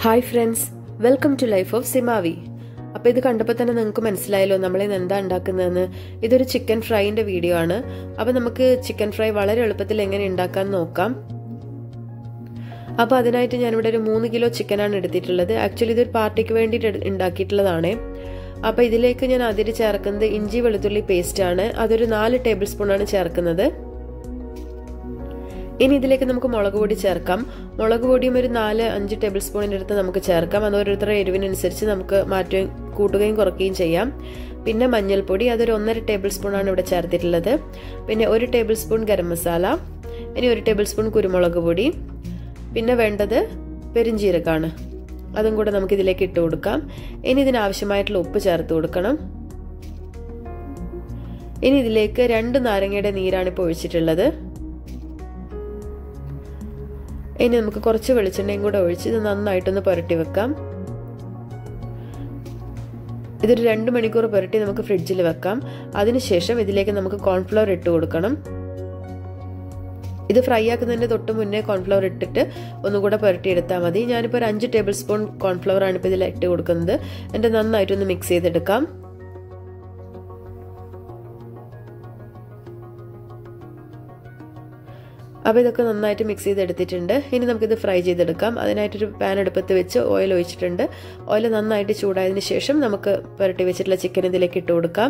hi friends welcome to life of സിമാവി അപ്പോൾ ഇത് കണ്ടപ്പോൾ തന്നെ നിങ്ങൾക്ക് മനസ്സിലായല്ലോ നമ്മൾ ഇന്ന് എന്താ ഉണ്ടാക്കുന്നതെന്ന് ഇതൊരു ചിക്കൻ ഫ്രൈൻ്റെ വീഡിയോ ആണ് അപ്പോൾ നമുക്ക് ചിക്കൻ ഫ്രൈ വളരെ എളുപ്പത്തിൽ എങ്ങനെ ഉണ്ടാക്കാൻ നോക്കാം അപ്പോൾ അതിനായിട്ട് ഞാനിവിടെ ഒരു മൂന്ന് കിലോ ചിക്കനാണ് എടുത്തിട്ടുള്ളത് ആക്ച്വലി ഇതൊരു പാർട്ടിക്ക് വേണ്ടിയിട്ട് ഉണ്ടാക്കിയിട്ടുള്ളതാണ് അപ്പോൾ ഇതിലേക്ക് ഞാൻ അതിൽ ചേർക്കുന്നത് ഇഞ്ചി വെളുത്തുള്ളി പേസ്റ്റ് ആണ് അതൊരു നാല് ടേബിൾ സ്പൂൺ ആണ് ചേർക്കുന്നത് ഇനി ഇതിലേക്ക് നമുക്ക് മുളക് പൊടി ചേർക്കാം മുളക് പൊടിയും ഒരു നാല് അഞ്ച് ടേബിൾ സ്പൂണിൻ്റെ അടുത്ത് നമുക്ക് ചേർക്കാം അത് ഓരോരുത്തരുടെ എരിവിനനുസരിച്ച് നമുക്ക് മാറ്റുകയും കൂട്ടുകയും കുറയ്ക്കുകയും ചെയ്യാം പിന്നെ മഞ്ഞൾപ്പൊടി അതൊരു ഒന്നര ടേബിൾ സ്പൂൺ ആണ് ഇവിടെ ചേർത്തിട്ടുള്ളത് പിന്നെ ഒരു ടേബിൾ സ്പൂൺ ഗരം മസാല ഇനി ഒരു ടേബിൾ സ്പൂൺ കുരുമുളക് പൊടി പിന്നെ വേണ്ടത് പെരിഞ്ചീരകമാണ് അതും കൂടെ നമുക്ക് ഇതിലേക്ക് ഇട്ട് കൊടുക്കാം ഇനി ഇതിനാവശ്യമായിട്ടുള്ള ഉപ്പ് ചേർത്ത് കൊടുക്കണം ഇനി ഇതിലേക്ക് രണ്ട് നാരങ്ങയുടെ നീരാണ് ഇപ്പോൾ ഒഴിച്ചിട്ടുള്ളത് ഇനി നമുക്ക് കുറച്ച് വെളിച്ചെണ്ണയും കൂടെ ഒഴിച്ച് ഇത് നന്നായിട്ടൊന്ന് പുരട്ടി വെക്കാം ഇതൊരു രണ്ട് മണിക്കൂർ പുരട്ടി നമുക്ക് ഫ്രിഡ്ജിൽ വെക്കാം അതിനുശേഷം ഇതിലേക്ക് നമുക്ക് കോൺഫ്ലവർ ഇട്ട് കൊടുക്കണം ഇത് ഫ്രൈ ആക്കുന്നതിൻ്റെ തൊട്ട് മുന്നേ കോൺഫ്ലവർ ഇട്ടിട്ട് ഒന്നുകൂടെ പുരട്ടിയെടുത്താൽ മതി ഞാനിപ്പോൾ ഒരു അഞ്ച് ടേബിൾ സ്പൂൺ കോൺഫ്ലവർ ആണ് ഇപ്പോൾ ഇതിൽ ഇട്ട് കൊടുക്കുന്നത് എന്നിട്ട് നന്നായിട്ടൊന്ന് മിക്സ് ചെയ്തെടുക്കാം അപ്പോൾ ഇതൊക്കെ നന്നായിട്ട് മിക്സ് ചെയ്തെടുത്തിട്ടുണ്ട് ഇനി നമുക്കിത് ഫ്രൈ ചെയ്തെടുക്കാം അതിനായിട്ടൊരു പാൻ അടുപ്പത്ത് വെച്ച് ഓയിൽ ഒഴിച്ചിട്ടുണ്ട് ഓയിൽ നന്നായിട്ട് ചൂടായതിനു ശേഷം നമുക്ക് പുരട്ടി വെച്ചിട്ടുള്ള ചിക്കൻ ഇതിലേക്ക് ഇട്ട് കൊടുക്കാം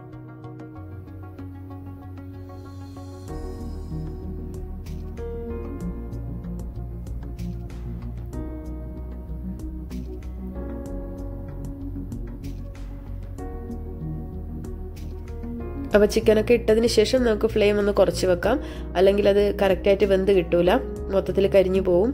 അപ്പോൾ ചിക്കനൊക്കെ ഇട്ടതിന് ശേഷം നമുക്ക് ഫ്ലെയിം ഒന്ന് കുറച്ച് വെക്കാം അല്ലെങ്കിൽ അത് കറക്റ്റായിട്ട് വെന്ത് കിട്ടൂല മൊത്തത്തിൽ കരിഞ്ഞു പോവും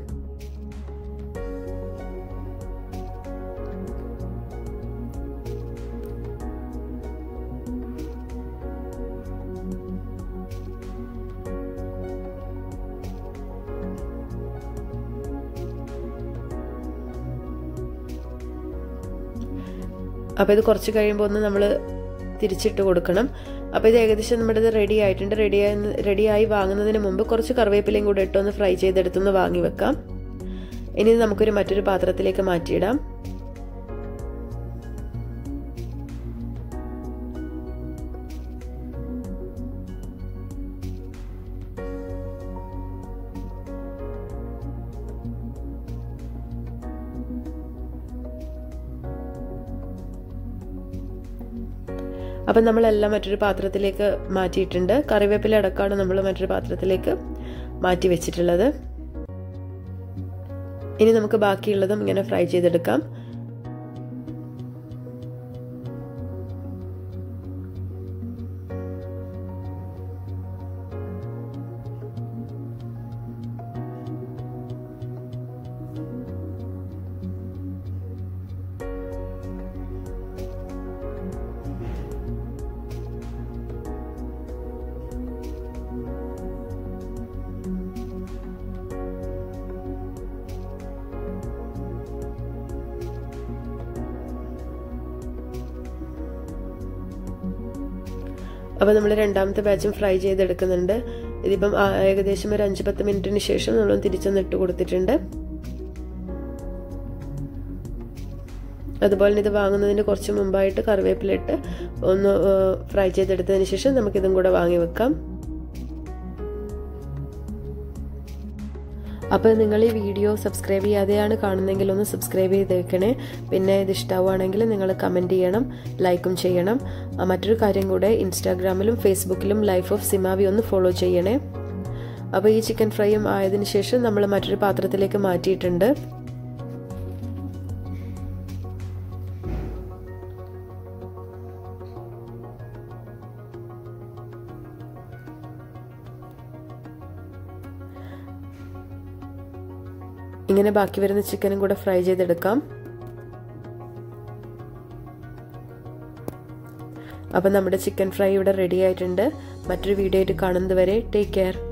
അപ്പോൾ ഇത് കുറച്ച് കഴിയുമ്പോൾ ഒന്ന് നമ്മൾ തിരിച്ചിട്ട് കൊടുക്കണം അപ്പോൾ ഇത് ഏകദേശം നമ്മുടെ ഇത് റെഡി ആയിട്ടുണ്ട് റെഡിയായി റെഡിയായി വാങ്ങുന്നതിന് മുമ്പ് കുറച്ച് കറിവേപ്പിലയും കൂടെ ഇട്ടൊന്ന് ഫ്രൈ ചെയ്തെടുത്തൊന്ന് വാങ്ങി വെക്കാം ഇനി നമുക്കൊരു മറ്റൊരു പാത്രത്തിലേക്ക് മാറ്റിയിടാം അപ്പം നമ്മളെല്ലാം മറ്റൊരു പാത്രത്തിലേക്ക് മാറ്റിയിട്ടുണ്ട് കറിവേപ്പില അടക്കമാണ് നമ്മൾ മറ്റൊരു പാത്രത്തിലേക്ക് മാറ്റി വെച്ചിട്ടുള്ളത് ഇനി നമുക്ക് ബാക്കിയുള്ളതും ഇങ്ങനെ ഫ്രൈ ചെയ്തെടുക്കാം അപ്പോൾ നമ്മൾ രണ്ടാമത്തെ ബാച്ചും ഫ്രൈ ചെയ്തെടുക്കുന്നുണ്ട് ഇതിപ്പം ഏകദേശം ഒരു അഞ്ച് പത്ത് മിനിറ്റിന് ശേഷം നമ്മൾ തിരിച്ചൊന്ന് ഇട്ട് കൊടുത്തിട്ടുണ്ട് അതുപോലെ ഇത് വാങ്ങുന്നതിന് കുറച്ച് മുമ്പായിട്ട് കറിവേപ്പില ഇട്ട് ഒന്ന് ഫ്രൈ ചെയ്തെടുത്തതിന് ശേഷം നമുക്കിതും കൂടെ വാങ്ങി വെക്കാം അപ്പോൾ നിങ്ങൾ ഈ വീഡിയോ സബ്സ്ക്രൈബ് ചെയ്യാതെയാണ് കാണുന്നതെങ്കിൽ ഒന്ന് സബ്സ്ക്രൈബ് ചെയ്ത് വെക്കണേ പിന്നെ ഇത് ഇഷ്ടമാവുകയാണെങ്കിൽ നിങ്ങൾ കമൻറ്റ് ചെയ്യണം ലൈക്കും ചെയ്യണം മറ്റൊരു കാര്യം കൂടെ ഇൻസ്റ്റാഗ്രാമിലും ഫേസ്ബുക്കിലും ലൈഫ് ഓഫ് സിമാവി ഒന്ന് ഫോളോ ചെയ്യണേ അപ്പോൾ ഈ ചിക്കൻ ഫ്രൈയും ആയതിനു ശേഷം നമ്മൾ മറ്റൊരു പാത്രത്തിലേക്ക് മാറ്റിയിട്ടുണ്ട് ഇങ്ങനെ ബാക്കി വരുന്ന ചിക്കനും കൂടെ ഫ്രൈ ചെയ്തെടുക്കാം അപ്പം നമ്മുടെ ചിക്കൻ ഫ്രൈ ഇവിടെ റെഡി ആയിട്ടുണ്ട് മറ്റൊരു വീഡിയോ ആയിട്ട് കാണുന്നത് വരെ ടേക്ക് കെയർ